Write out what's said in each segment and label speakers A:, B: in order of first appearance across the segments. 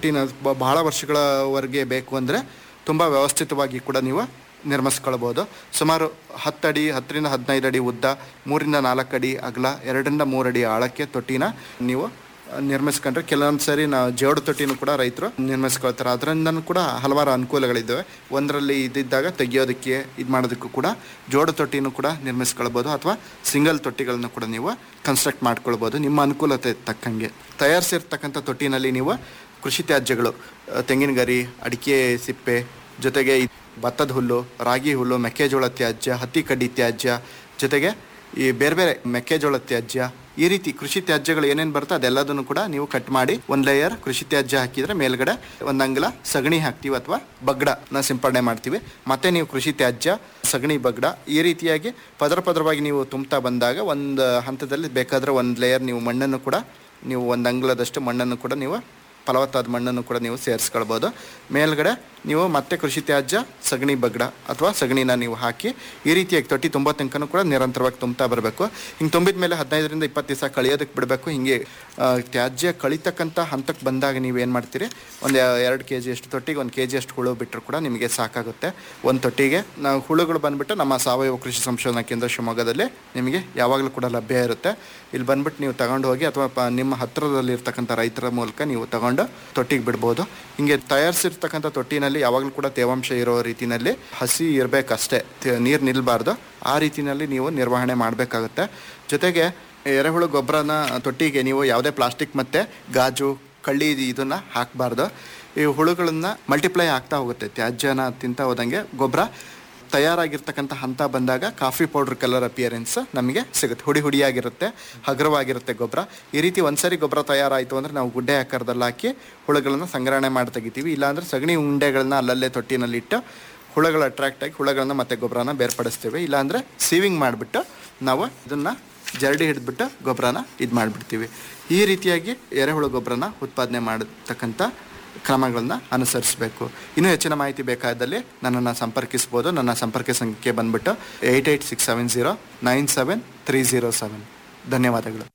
A: ಟೀನ ಬ- ಬಹಳ ವರ್ಷಗಳವರೆಗೆ ಬೇಕು ಅಂದರೆ ತುಂಬ ವ್ಯವಸ್ಥಿತವಾಗಿ ಕೂಡ ನೀವು ನಿರ್ಮಿಸ್ಕೊಳ್ಬೋದು ಸುಮಾರು ಹತ್ತಡಿ ಹತ್ತರಿಂದ ಹದಿನೈದು ಅಡಿ ಉದ್ದ ಮೂರಿಂದ ನಾಲ್ಕು ಅಡಿ ಅಗಲ ಎರಡರಿಂದ ಮೂರು ಅಡಿ ಆಳಕ್ಕೆ ತೊಟ್ಟಿನ ನೀವು ನಿರ್ಮಿಸ್ಕೊಂಡ್ರೆ ಕೆಲವೊಂದು ಸರಿ ನಾವು ಜೋಡು ತೊಟ್ಟಿನೂ ಕೂಡ ರೈತರು ನಿರ್ಮಿಸ್ಕೊಳ್ತಾರೆ ಅದರಿಂದನೂ ಕೂಡ ಹಲವಾರು ಅನುಕೂಲಗಳಿದ್ದಾವೆ ಒಂದರಲ್ಲಿ ಇದ್ದಿದ್ದಾಗ ತೆಗಿಯೋದಕ್ಕೆ ಇದು ಮಾಡೋದಕ್ಕೂ ಕೂಡ ಜೋಡು ತೊಟ್ಟಿನೂ ಕೂಡ ನಿರ್ಮಿಸ್ಕೊಳ್ಬೋದು ಅಥವಾ ಸಿಂಗಲ್ ತೊಟ್ಟಿಗಳನ್ನು ಕೂಡ ನೀವು ಕನ್ಸ್ಟ್ರಕ್ಟ್ ಮಾಡ್ಕೊಳ್ಬೋದು ನಿಮ್ಮ ಅನುಕೂಲತೆ ತಕ್ಕಂಗೆ ತಯಾರಿಸಿರ್ತಕ್ಕಂಥ ತೊಟ್ಟಿನಲ್ಲಿ ನೀವು ಕೃಷಿ ತ್ಯಾಜ್ಯಗಳು ಆ, ತೆಂಗಿನ ಗರಿ ಅಡಿಕೆ ಸಿಪ್ಪೆ ಜೊತೆಗೆ ಈ ಭತ್ತದ ಹುಲ್ಲು ರಾಗಿ ಹುಲ್ಲು ಮೆಕ್ಕೆಜೋಳ ತ್ಯಾಜ್ಯ ಹತ್ತಿ ಕಡ್ಡಿ ತ್ಯಾಜ್ಯ ಜೊತೆಗೆ ಈ ಬೇರೆ ಬೇರೆ ಮೆಕ್ಕೆಜೋಳ ತ್ಯಾಜ್ಯ ಈ ರೀತಿ ಕೃಷಿ ತ್ಯಾಜ್ಯಗಳು ಏನೇನು ಬರುತ್ತೋ ಅದೆಲ್ಲದನ್ನು ಕೂಡ ನೀವು ಕಟ್ ಮಾಡಿ ಒಂದು ಲೇಯರ್ ಕೃಷಿ ತ್ಯಾಜ್ಯ ಹಾಕಿದ್ರೆ ಮೇಲ್ಗಡೆ ಒಂದು ಅಂಗಲ ಸಗಣಿ ಹಾಕ್ತೀವಿ ಅಥವಾ ಬಗ್ಗಡನ ಸಿಂಪಡಣೆ ಮಾಡ್ತೀವಿ ಮತ್ತೆ ನೀವು ಕೃಷಿ ತ್ಯಾಜ್ಯ ಸಗಣಿ ಬಗ್ಗಡ ಈ ರೀತಿಯಾಗಿ ಪದರ ಪದರವಾಗಿ ನೀವು ತುಂಬ್ತಾ ಬಂದಾಗ ಒಂದು ಹಂತದಲ್ಲಿ ಬೇಕಾದರೆ ಒಂದು ಲೇಯರ್ ನೀವು ಮಣ್ಣನ್ನು ಕೂಡ ನೀವು ಒಂದು ಅಂಗ್ಲದಷ್ಟು ಮಣ್ಣನ್ನು ಕೂಡ ನೀವು ಫಲವತ್ತಾದ ಮಣ್ಣನ್ನು ಕೂಡ ನೀವು ಸೇರಿಸ್ಕೊಳ್ಬೋದು ಮೇಲ್ಗಡೆ ನೀವು ಮತ್ತೆ ಕೃಷಿ ತ್ಯಾಜ್ಯ ಸಗಣಿ ಬಗ್ಗಡ ಅಥವಾ ಸಗಣಿನ ನೀವು ಹಾಕಿ ಈ ರೀತಿಯಾಗಿ ತೊಟ್ಟಿ ತುಂಬೋ ತನಕನೂ ಕೂಡ ನಿರಂತರವಾಗಿ ತುಂಬ್ತಾ ಬರಬೇಕು ಹಿಂಗೆ ತುಂಬಿದ ಮೇಲೆ ಹದಿನೈದರಿಂದ ಇಪ್ಪತ್ತು ದಿವಸ ಕಳಿಯೋದಕ್ಕೆ ಬಿಡಬೇಕು ಹಿಂಗೆ ಆ, ತ್ಯಾಜ್ಯ ಕಳಿತಕ್ಕಂಥ ಹಂತಕ್ಕೆ ಬಂದಾಗ ನೀವು ಏನು ಮಾಡ್ತೀರಿ ಒಂದು ಎರಡು ಕೆ ಜಿ ಅಷ್ಟು ತೊಟ್ಟಿಗೆ ಒಂದು ಕೆ ಜಿ ಅಷ್ಟು ಹುಳು ಬಿಟ್ಟರು ಕೂಡ ನಿಮಗೆ ಸಾಕಾಗುತ್ತೆ ಒಂದು ತೊಟ್ಟಿಗೆ ನಾವು ಹುಳುಗಳು ಬಂದುಬಿಟ್ಟು ನಮ್ಮ ಸಾವಯವ ಕೃಷಿ ಸಂಶೋಧನಾ ಕೇಂದ್ರ ಶಿವಮೊಗ್ಗದಲ್ಲಿ ನಿಮಗೆ ಯಾವಾಗಲೂ ಕೂಡ ಲಭ್ಯ ಇರುತ್ತೆ ಇಲ್ಲಿ ಬಂದ್ಬಿಟ್ಟು ನೀವು ತಗೊಂಡು ಹೋಗಿ ಅಥವಾ ಪ- ನಿಮ್ಮ ಹತ್ತಿರದಲ್ಲಿ ಇರ್ತಕ್ಕಂಥ ರೈತರ ಮೂಲಕ ನೀವು ತಗೊಂಡು ತೊಟ್ಟಿಗೆ ಬಿಡ್ಬೋದು ಹಿಂಗೆ ತಯಾರಿಸಿರ್ತಕ್ಕಂಥ ತೊಟ್ಟಿನಲ್ಲಿ ಯಾವಾಗಲೂ ಕೂಡ ತೇವಾಂಶ ಇರೋ ರೀತಿನಲ್ಲಿ ಹಸಿ ಇರಬೇಕಷ್ಟೇ ನೀರು ನಿಲ್ಲಬಾರ್ದು ಆ ರೀತಿನಲ್ಲಿ ನೀವು ನಿರ್ವಹಣೆ ಮಾಡಬೇಕಾಗುತ್ತೆ ಜೊತೆಗೆ ಎರೆಹುಳು ಗೊಬ್ಬರನ ತೊಟ್ಟಿಗೆ ನೀವು ಯಾವುದೇ ಪ್ಲಾಸ್ಟಿಕ್ ಮತ್ತು ಗಾಜು ಕಳ್ಳಿ ಇದನ್ನು ಹಾಕಬಾರ್ದು ಈ ಹುಳುಗಳನ್ನು ಮಲ್ಟಿಪ್ಲೈ ಆಗ್ತಾ ಹೋಗುತ್ತೆ ತ್ಯಾಜ್ಯನ ತಿಂತ ಹೋದಂಗೆ ಗೊಬ್ಬರ ತಯಾರಾಗಿರ್ತಕ್ಕಂಥ ಹಂತ ಬಂದಾಗ ಕಾಫಿ ಪೌಡ್ರ್ ಕಲರ್ ಅಪಿಯರೆನ್ಸ್ ನಮಗೆ ಸಿಗುತ್ತೆ ಹುಡಿ ಹುಡಿಯಾಗಿರುತ್ತೆ ಹಗುರವಾಗಿರುತ್ತೆ ಗೊಬ್ಬರ ಈ ರೀತಿ ಒಂದ್ಸರಿ ಗೊಬ್ಬರ ತಯಾರಾಯಿತು ಅಂದರೆ ನಾವು ಗುಡ್ಡೆ ಆಕಾರದಲ್ಲಿ ಹಾಕಿ ಹುಳುಗಳನ್ನು ಸಂಗ್ರಹಣೆ ಮಾಡಿ ತೆಗಿತೀವಿ ಇಲ್ಲಾಂದರೆ ಸಗಣಿ ಉಂಡೆಗಳನ್ನ ಅಲ್ಲಲ್ಲೇ ತೊಟ್ಟಿನಲ್ಲಿಟ್ಟು ಹುಳುಗಳು ಅಟ್ರಾಕ್ಟ್ ಆಗಿ ಹುಳುಗಳನ್ನ ಮತ್ತೆ ಗೊಬ್ಬರನ ಬೇರ್ಪಡಿಸ್ತೀವಿ ಇಲ್ಲಾಂದರೆ ಸೀವಿಂಗ್ ಮಾಡಿಬಿಟ್ಟು ನಾವು ಇದನ್ನು ಜರಡಿ ಹಿಡಿದ್ಬಿಟ್ಟು ಗೊಬ್ಬರನ ಇದು ಮಾಡಿಬಿಡ್ತೀವಿ ಈ ರೀತಿಯಾಗಿ ಎರೆಹುಳು ಗೊಬ್ಬರನ ಉತ್ಪಾದನೆ ಮಾಡತಕ್ಕಂಥ ಕ್ರಮಗಳನ್ನ ಅನುಸರಿಸಬೇಕು ಇನ್ನೂ ಹೆಚ್ಚಿನ ಮಾಹಿತಿ ಬೇಕಾದಲ್ಲಿ ನನ್ನನ್ನು ಸಂಪರ್ಕಿಸ್ಬೋದು ನನ್ನ ಸಂಪರ್ಕ ಸಂಖ್ಯೆ ಬಂದ್ಬಿಟ್ಟು eight eight six seven zero nine seven three zero seven ಧನ್ಯವಾದಗಳು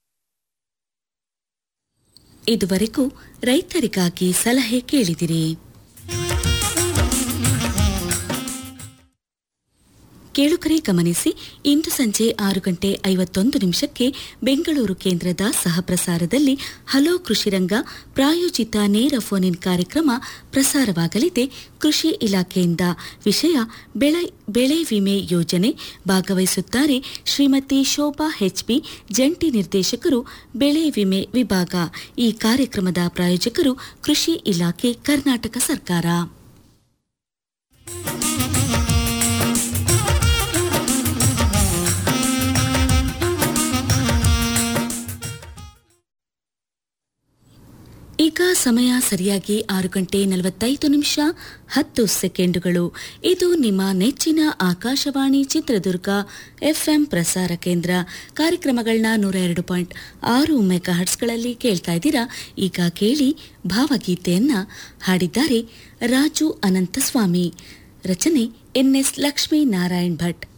B: ಇದುವರೆಗೂ ರೈತರಿಗಾಗಿ ಸಲಹೆ ಕೇಳಿದಿರಿ ಕೇಳುಗರೆ ಗಮನಿಸಿ ಇಂದು ಸಂಜೆ ಆರು ಗಂಟೆ ಐವತ್ತೊಂದು ನಿಮಿಷಕ್ಕೆ ಬೆಂಗಳೂರು ಕೇಂದ್ರದ ಸಹಪ್ರಸಾರದಲ್ಲಿ ಹಲೋ ಕೃಷಿರಂಗ ಪ್ರಾಯೋಜಿತ ನೇರ ಫೋನ್ ಇನ್ ಕಾರ್ಯಕ್ರಮ ಪ್ರಸಾರವಾಗಲಿದೆ ಕೃಷಿ ಇಲಾಖೆಯಿಂದ ವಿಷಯ ಬೆಳೆ ಬೆಳೆ ವಿಮೆ ಯೋಜನೆ ಭಾಗವಹಿಸುತ್ತಾರೆ ಶ್ರೀಮತಿ ಶೋಭಾ ಹೆಚ್ಪಿ ಜಂಟಿ ನಿರ್ದೇಶಕರು ಬೆಳೆ ವಿಮೆ ವಿಭಾಗ ಈ ಕಾರ್ಯಕ್ರಮದ ಪ್ರಾಯೋಜಕರು ಕೃಷಿ ಇಲಾಖೆ ಕರ್ನಾಟಕ ಸರ್ಕಾರ ಈಗ ಸಮಯ ಸರಿಯಾಗಿ ಆರು ಗಂಟೆ ನಲವತ್ತೈದು ನಿಮಿಷ ಹತ್ತು ಸೆಕೆಂಡುಗಳು ಇದು ನಿಮ್ಮ ನೆಚ್ಚಿನ ಆಕಾಶವಾಣಿ ಚಿತ್ರದುರ್ಗ ಎಫ್ಎಂ ಪ್ರಸಾರ ಕೇಂದ್ರ ಕಾರ್ಯಕ್ರಮಗಳನ್ನ ನೂರ ಎರಡು ಪಾಯಿಂಟ್ ಆರು ಮೆಗಾ ಹರ್ಟ್ಸ್ಗಳಲ್ಲಿ ಕೇಳ್ತಾ ಇದ್ದೀರಾ ಈಗ ಕೇಳಿ ಭಾವಗೀತೆಯನ್ನ ಹಾಡಿದ್ದಾರೆ ರಾಜು ಅನಂತಸ್ವಾಮಿ ರಚನೆ ಎನ್ಎಸ್ ಲಕ್ಷ್ಮೀ ನಾರಾಯಣ್ ಭಟ್